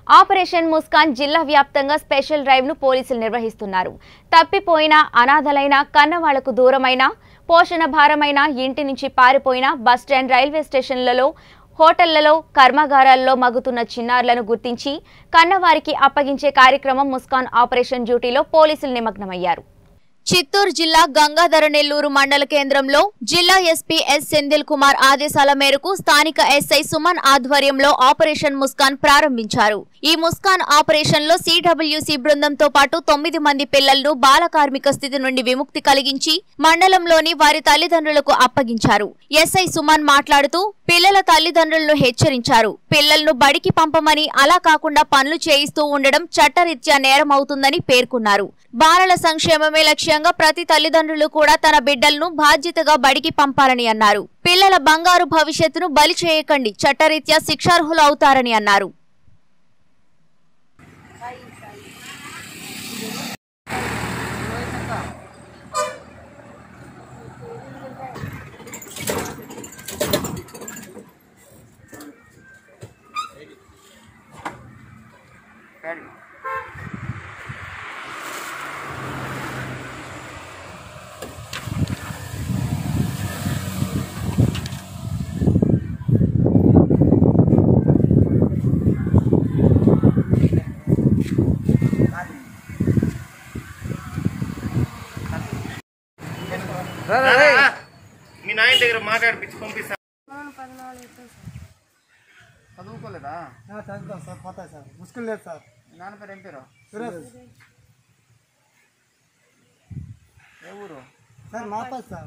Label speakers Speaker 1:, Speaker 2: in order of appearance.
Speaker 1: operation Muskan జిల్లా వ్యాప్తంగా special drive ను పోలీసులు నిర్వహిస్తున్నారు తప్పిపోయిన అనాథలైన కన్నవాళ్లకు దూరమైన పోషణ భారమైన ఇంటి నుంచి పారిపోయిన బస్టాండ్ రైల్వే స్టేషన్లలో హోటళ్లలో కర్మాగారాల్లో మగుతున్న చిన్నారులను గుర్తించి కన్నవారికి అప్పగించే కార్యక్రమం ముస్కాన్ ఆపరేషన్ డ్యూటీలో పోలీసులు నిమగ్నమయ్యారు చిత్తూరు జిల్లా గంగాధర నెల్లూరు మండల కేంద్రంలో జిల్లా ఎస్పీ ఎస్ సెందిల్ కుమార్ ఆదేశాల మేరకు స్థానిక ఎస్ఐ సుమన్ ఆధ్వర్యంలో ఆపరేషన్ ముస్కాన్ ప్రారంభించారు ఈ ముస్కాన్ ఆపరేషన్ లో సిడబ్ల్యూసి బృందంతో పాటు తొమ్మిది మంది పిల్లలను బాల కార్మిక స్థితి నుండి విముక్తి కలిగించి మండలంలోని వారి తల్లిదండ్రులకు అప్పగించారు ఎస్ఐ సుమన్ మాట్లాడుతూ పిల్లల తల్లిదండ్రులను హెచ్చరించారు పిల్లలను బడికి పంపమని అలా కాకుండా పనులు చేయిస్తూ ఉండడం చట్టరీత్యా నేరమవుతుందని పేర్కొన్నారు బాలల సంక్షేమమే లక్ష్యంగా ప్రతి తల్లిదండ్రులు కూడా తన బిడ్డలను బాధ్యతగా బడికి పంపాలని అన్నారు పిల్లల బంగారు భవిష్యత్తును బలి చేయకండి చట్టరీత్యా శిక్షార్హులు అవుతారని అన్నారు
Speaker 2: రారా, మీ నాయన దగ్గర మాట్లాడిపించి పంపిస్తా
Speaker 3: చదువుకోలేదా
Speaker 4: చదువుతాం సార్ పోతాయి సార్ ముసుగులు లేదు సార్
Speaker 3: మీ నాన్న పేరు ఏం పేరు
Speaker 4: సురేష్
Speaker 3: ఏ ఊరు
Speaker 4: సార్ మాపల్లి సార్